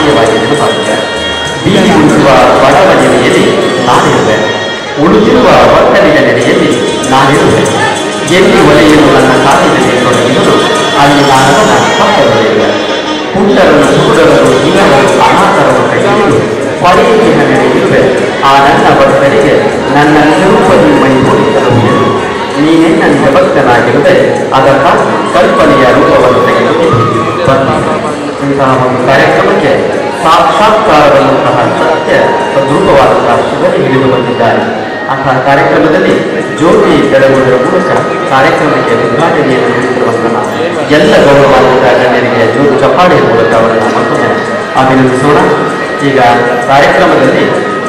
ರಹಸ್ಯವಾಗಿ ನೆನಪಾಗಿದೆ ಬೀದಿ ಉಳಿಸುವ ಬಡವ ನೆಲೆಯಲ್ಲಿ ನಾನಿರುವೆ ಉಳಿದಿರುವ ಒಕ್ಕಲಿಗ ನೆಲೆಯಲ್ಲಿ ನಾನಿರುವೆ ಎಲ್ಲಿ ಒಲೆಯನ್ನು ನನ್ನ ಕಾಲಿನಲ್ಲಿ ತೊಡಗಿದರು ಅಲ್ಲಿ ನಾನವನ ಪಕ್ಕದಲ್ಲಿರುವೆ ಪುಟ್ಟರನ್ನು ಸುಡರರು ದೀನವರು ಅನಾಥರನ್ನು ಕೈಹಿಡಿದು ಪಡೆಯಿನ ನಡೆಯಿರುವೆ ಆ ನನ್ನ ಭಕ್ತರಿಗೆ ನನ್ನ ನಿರೂಪದಿ ಮೈ ತೋರಿಸಲು ನೀನೆನ್ನಂತೆ ಭಕ್ತನಾಗಿರುವೆ ಅದಕ್ಕಾಗಿ ಕಲ್ಪನೆಯ ರೂಪವನ್ನು ತೆಗೆದುಕೊಂಡು ಬನ್ನಿ ಇಂತಹ ಒಂದು ಕಾರ್ಯಕ್ರಮಕ್ಕೆ ಸಾಕ್ಷಾತ್ಕಾರದಂತಹ ಸತ್ಯ ಸದ್ರೂಪವಾದಂತಹ ಶಿವರೇ ಹಿಡಿದು ಬಂದಿದ್ದಾರೆ ಅಂತಹ ಕಾರ್ಯಕ್ರಮದಲ್ಲಿ ಜ್ಯೋತಿ ಬೆಳಗುವುದರ ಮೂಲಕ ಕಾರ್ಯಕ್ರಮಕ್ಕೆ ಉದ್ಘಾಟನೆಯನ್ನು ನೀಡುತ್ತಿರುವಂತಹ ಎಲ್ಲ ಗೌರವಾನ್ವಿತ ಗಣ್ಯರಿಗೆ ಜ್ಯೋತಿ ಚಪ್ಪಾಳೆಯ ಮೂಲಕ ಅವರನ್ನು ಮತ್ತೊಮ್ಮೆ ಅಭಿನಂದಿಸೋಣ ಈಗ ಕಾರ್ಯಕ್ರಮದಲ್ಲಿ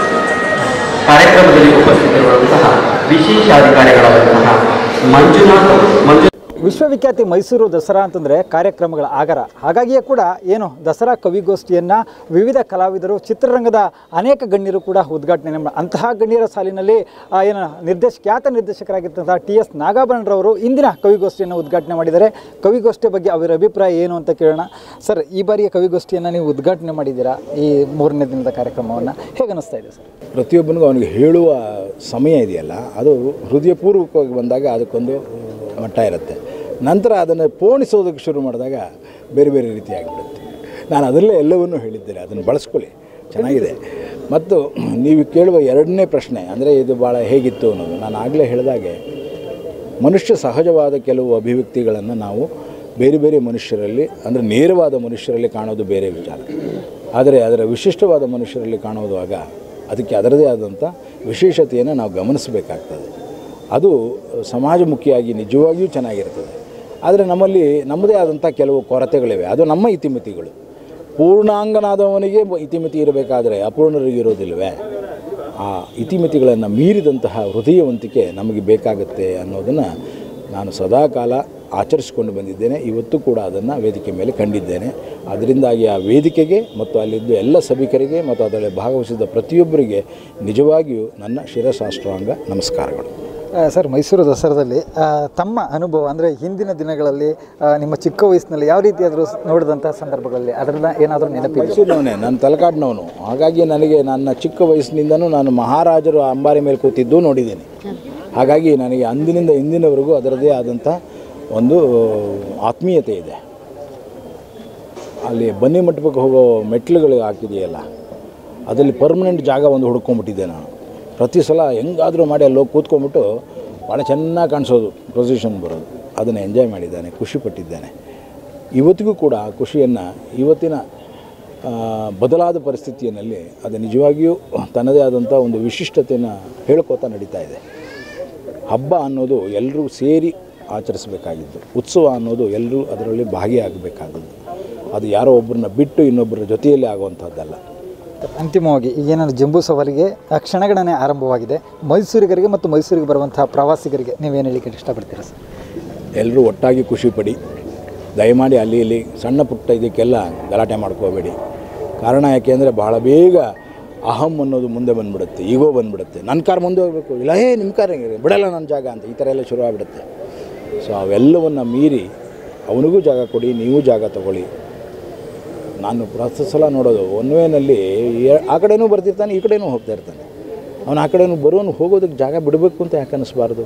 ಕಾರ್ಯಕ್ರಮದಲ್ಲಿ ಉಪಸ್ಥಿತರಿರುವಂತಹ ವಿಶೇಷಾಧಿಕಾರಿಗಳಾದಂತಹ ಮಂಜುನಾಥ್ ಮಂಜು ವಿಶ್ವವಿಖ್ಯಾತಿ ಮೈಸೂರು ದಸರಾ ಅಂತಂದರೆ ಕಾರ್ಯಕ್ರಮಗಳ ಆಗರ ಹಾಗಾಗಿಯೇ ಕೂಡ ಏನು ದಸರಾ ಕವಿಗೋಷ್ಠಿಯನ್ನು ವಿವಿಧ ಕಲಾವಿದರು ಚಿತ್ರರಂಗದ ಅನೇಕ ಗಣ್ಯರು ಕೂಡ ಉದ್ಘಾಟನೆ ಮಾ- ಅಂತಹ ಗಣ್ಯರ ಸಾಲಿನಲ್ಲಿ ಆ, ಏನು ನಿರ್ದೇಶ ಖ್ಯಾತ ನಿರ್ದೇಶಕರಾಗಿರ್ತಂತಹ ಟಿ ಎಸ್ ನಾಗಾಭರಣರವರು ಇಂದಿನ ಕವಿಗೋಷ್ಠಿಯನ್ನು ಉದ್ಘಾಟನೆ ಮಾಡಿದ್ದಾರೆ ಕವಿಗೋಷ್ಠಿ ಬಗ್ಗೆ ಅವರ ಅಭಿಪ್ರಾಯ ಏನು ಅಂತ ಕೇಳೋಣ ಸರ್ ಈ ಬಾರಿಯ ಕವಿಗೋಷ್ಠಿಯನ್ನು ನೀವು ಉದ್ಘಾಟನೆ ಮಾಡಿದ್ದೀರಾ ಈ ಮೂರನೇ ದಿನದ ಕಾರ್ಯಕ್ರಮವನ್ನು ಹೇಗೆ ಅನ್ನಿಸ್ತಾ ಇದೆ ಸರ್ ಪ್ರತಿಯೊಬ್ಬನಿಗೂ ಅವನಿಗೆ ಹೇಳುವ ಸಮಯ ಇದೆಯಲ್ಲ ಅದು ಹೃದಯಪೂರ್ವಕವಾಗಿ ಬಂದಾಗ ಅದಕ್ಕೊಂದು ಮಟ್ಟ ಇರುತ್ತೆ ನಂತರ ಅದನ್ನು ಪೋಣಿಸೋದಕ್ಕೆ ಶುರು ಮಾಡಿದಾಗ ಬೇರೆ ಬೇರೆ ರೀತಿಯಾಗಿಬಿಡುತ್ತೆ ನಾನು ಅದರಲ್ಲೇ ಎಲ್ಲವನ್ನೂ ಹೇಳಿದ್ದೇನೆ ಅದನ್ನು ಬಳಸ್ಕೊಳ್ಳಿ ಚೆನ್ನಾಗಿದೆ ಮತ್ತು ನೀವು ಕೇಳುವ ಎರಡನೇ ಪ್ರಶ್ನೆ ಅಂದರೆ ಇದು ಭಾಳ ಹೇಗಿತ್ತು ಅನ್ನೋದು ನಾನು ಆಗಲೇ ಹೇಳಿದಾಗೆ ಮನುಷ್ಯ ಸಹಜವಾದ ಕೆಲವು ಅಭಿವ್ಯಕ್ತಿಗಳನ್ನು ನಾವು ಬೇರೆ ಬೇರೆ ಮನುಷ್ಯರಲ್ಲಿ ಅಂದರೆ ನೇರವಾದ ಮನುಷ್ಯರಲ್ಲಿ ಕಾಣೋದು ಬೇರೆ ವಿಚಾರ ಆದರೆ ಅದರ ವಿಶಿಷ್ಟವಾದ ಮನುಷ್ಯರಲ್ಲಿ ಕಾಣೋದುವಾಗ ಅದಕ್ಕೆ ಅದರದೇ ಆದಂಥ ವಿಶೇಷತೆಯನ್ನು ನಾವು ಗಮನಿಸಬೇಕಾಗ್ತದೆ ಅದು ಸಮಾಜಮುಖಿಯಾಗಿ ನಿಜವಾಗಿಯೂ ಚೆನ್ನಾಗಿರ್ತದೆ ಆದರೆ ನಮ್ಮಲ್ಲಿ ನಮ್ಮದೇ ಆದಂಥ ಕೆಲವು ಕೊರತೆಗಳಿವೆ ಅದು ನಮ್ಮ ಇತಿಮಿತಿಗಳು ಪೂರ್ಣಾಂಗನಾದವನಿಗೆ ಇತಿಮಿತಿ ಇರಬೇಕಾದರೆ ಅಪೂರ್ಣರಿಗೆ ಇರೋದಿಲ್ವೇ ಆ ಇತಿಮಿತಿಗಳನ್ನು ಮೀರಿದಂತಹ ಹೃದಯವಂತಿಕೆ ನಮಗೆ ಬೇಕಾಗುತ್ತೆ ಅನ್ನೋದನ್ನು ನಾನು ಸದಾಕಾಲ ಆಚರಿಸಿಕೊಂಡು ಬಂದಿದ್ದೇನೆ ಇವತ್ತು ಕೂಡ ಅದನ್ನು ವೇದಿಕೆ ಮೇಲೆ ಕಂಡಿದ್ದೇನೆ ಅದರಿಂದಾಗಿ ಆ ವೇದಿಕೆಗೆ ಮತ್ತು ಅಲ್ಲಿದ್ದು ಎಲ್ಲ ಸಭಿಕರಿಗೆ ಮತ್ತು ಅದರಲ್ಲಿ ಭಾಗವಹಿಸಿದ ಪ್ರತಿಯೊಬ್ಬರಿಗೆ ನಿಜವಾಗಿಯೂ ನನ್ನ ಶಿರಸಾಷ್ಟಾಂಗ ನಮಸ್ಕಾರಗಳು ಆ, ಸರ್ ಮೈಸೂರು ದಸರಾದಲ್ಲಿ ಆ, ತಮ್ಮ ಅನುಭವ ಅಂದರೆ ಹಿಂದಿನ ದಿನಗಳಲ್ಲಿ ಆ, ನಿಮ್ಮ ಚಿಕ್ಕ ವಯಸ್ಸಿನಲ್ಲಿ ಯಾವ ರೀತಿಯಾದರೂ ನೋಡಿದಂಥ ಸಂದರ್ಭಗಳಲ್ಲಿ ಅದರಿಂದ ಏನಾದರೂ ನೆನಪಿದೆ ಮೈಸೂರಿನವನೇ ನಾನು ತಲಕಾಡಿನವನು ಹಾಗಾಗಿ ನನಗೆ ನನ್ನ ಚಿಕ್ಕ ವಯಸ್ಸಿನಿಂದನೂ ನಾನು ಮಹಾರಾಜರು ಅಂಬಾರಿ ಮೇಲೆ ಕೂತಿದ್ದು ನೋಡಿದ್ದೇನೆ ಹಾಗಾಗಿ ನನಗೆ ಅಂದಿನಿಂದ ಇಂದಿನವರೆಗೂ ಅದರದೇ ಆದಂಥ ಒಂದು ಆತ್ಮೀಯತೆ ಇದೆ ಅಲ್ಲಿ ಬನ್ನಿ ಮಂಟಪಕ್ಕೆ ಹೋಗೋ ಮೆಟ್ಲುಗಳು ಹಾಕಿದೆಯಲ್ಲ ಅದರಲ್ಲಿ ಪರ್ಮನೆಂಟ್ ಜಾಗ ಒಂದು ಹುಡ್ಕೊಂಡ್ಬಿಟ್ಟಿದ್ದೆ ನಾನು ಪ್ರತಿ ಸಲ ಹೆಂಗಾದರೂ ಮಾಡಿ ಅಲ್ಲಿ ಹೋಗಿ ಕೂತ್ಕೊಂಡ್ಬಿಟ್ಟು ಭಾಳ ಚೆನ್ನಾಗಿ ಕಾಣಿಸೋದು ಪೊಸಿಷನ್ ಬರೋದು ಅದನ್ನು ಎಂಜಾಯ್ ಮಾಡಿದ್ದಾನೆ ಖುಷಿ ಪಟ್ಟಿದ್ದೇನೆ ಇವತ್ತಿಗೂ ಕೂಡ ಆ ಖುಷಿಯನ್ನು ಇವತ್ತಿನ ಆ, ಬದಲಾದ ಪರಿಸ್ಥಿತಿಯಲ್ಲಿ ಅದು ನಿಜವಾಗಿಯೂ ತನ್ನದೇ ಆದಂಥ ಒಂದು ವಿಶಿಷ್ಟತೆಯನ್ನು ಹೇಳ್ಕೋತಾ ನಡೀತಾ ಇದೆ ಹಬ್ಬ ಅನ್ನೋದು ಎಲ್ಲರೂ ಸೇರಿ ಆಚರಿಸಬೇಕಾಗಿದ್ದು ಉತ್ಸವ ಅನ್ನೋದು ಎಲ್ಲರೂ ಅದರಲ್ಲಿ ಭಾಗಿಯಾಗಬೇಕಾದದ್ದು ಅದು ಯಾರೋ ಒಬ್ಬರನ್ನ ಬಿಟ್ಟು ಇನ್ನೊಬ್ಬರ ಜೊತೆಯಲ್ಲಿ ಆಗುವಂಥದ್ದಲ್ಲ ಅಂತಿಮವಾಗಿ ಈಗೇನಾದ್ರು ಜಂಬೂ ಸವಾರಿಗೆ ಆ ಕ್ಷಣಗಣನೆ ಆರಂಭವಾಗಿದೆ ಮೈಸೂರಿಗರಿಗೆ ಮತ್ತು ಮೈಸೂರಿಗೆ ಬರುವಂತಹ ಪ್ರವಾಸಿಗರಿಗೆ ನೀವೇನು ಹೇಳಿಕ್ಕೆ ಇಷ್ಟಪಡ್ತೀರಾ ಸರ್ ಎಲ್ಲರೂ ಒಟ್ಟಾಗಿ ಖುಷಿ ಪಡಿ ದಯಮಾಡಿ ಅಲ್ಲಿ ಇಲ್ಲಿ ಸಣ್ಣ ಪುಟ್ಟ ಇದಕ್ಕೆಲ್ಲ ಗಲಾಟೆ ಮಾಡ್ಕೋಬೇಡಿ ಕಾರಣ ಯಾಕೆಂದರೆ ಬಹಳ ಬೇಗ ಅಹಂ ಅನ್ನೋದು ಮುಂದೆ ಬಂದುಬಿಡುತ್ತೆ ಈಗೋ ಬಂದುಬಿಡುತ್ತೆ ನನ್ನ ಕಾರ್ ಮುಂದೆ ಹೋಗಬೇಕು ಇಲ್ಲ ಹೇ ನಿಮ್ಮ ಕಾರ್ ಹೆಂಗಿದೆ ಬಿಡಲ್ಲ ನನ್ನ ಜಾಗ ಅಂತ ಈ ಥರ ಎಲ್ಲ ಶುರು ಆಗಿಬಿಡುತ್ತೆ ಸೊ ಅವೆಲ್ಲವನ್ನು ಮೀರಿ ಅವನಿಗೂ ಜಾಗ ಕೊಡಿ ನೀವು ಜಾಗ ತಗೊಳ್ಳಿ ನಾನು ಪ್ರತಿ ಸಲ ನೋಡೋದು ಒನ್ ವೇನಲ್ಲಿ ಎ- ಆ ಕಡೆನೂ ಬರ್ತಿರ್ತಾನೆ ಈ ಕಡೆನೂ ಹೋಗ್ತಾ ಇರ್ತಾನೆ ಅವನು ಆ ಕಡೆನೂ ಬರೋನು ಹೋಗೋದಕ್ಕೆ ಜಾಗ ಬಿಡಬೇಕು ಅಂತ ಯಾಕೆ ಅನ್ನಿಸ್ಬಾರ್ದು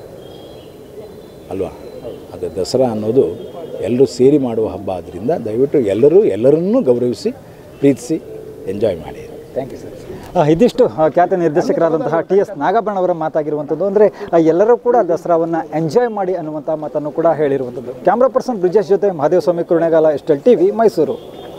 ಅಲ್ವಾ ಅದು ದಸರಾ ಅನ್ನೋದು ಎಲ್ಲರೂ ಸೇರಿ ಮಾಡುವ ಹಬ್ಬ ಆದ್ದರಿಂದ ದಯವಿಟ್ಟು ಎಲ್ಲರೂ ಎಲ್ಲರನ್ನೂ ಗೌರವಿಸಿ ಪ್ರೀತಿಸಿ ಎಂಜಾಯ್ ಮಾಡಿ ಥ್ಯಾಂಕ್ ಯು ಸರ್ ಇದಿಷ್ಟು ಆ, ಖ್ಯಾತ ನಿರ್ದೇಶಕರಾದಂತಹ ಟಿ ಎಸ್ ನಾಗಭರಣ ಅವರ ಮಾತಾಗಿರುವಂಥದ್ದು ಅಂದರೆ ಎಲ್ಲರೂ ಕೂಡ ದಸರಾವನ್ನು ಎಂಜಾಯ್ ಮಾಡಿ ಅನ್ನುವಂಥ ಮಾತನ್ನು ಕೂಡ ಹೇಳಿರುವಂಥದ್ದು ಕ್ಯಾಮ್ರಾ ಪರ್ಸನ್ ಬ್ರಿಜೇಶ್ ಜೊತೆ ಮಹಾದೇವ ಸ್ವಾಮಿ ಕುರುಣೆಗಾಲ ಎಸ್ಟೆಲ್ ಟಿ ವಿ ಮೈಸೂರು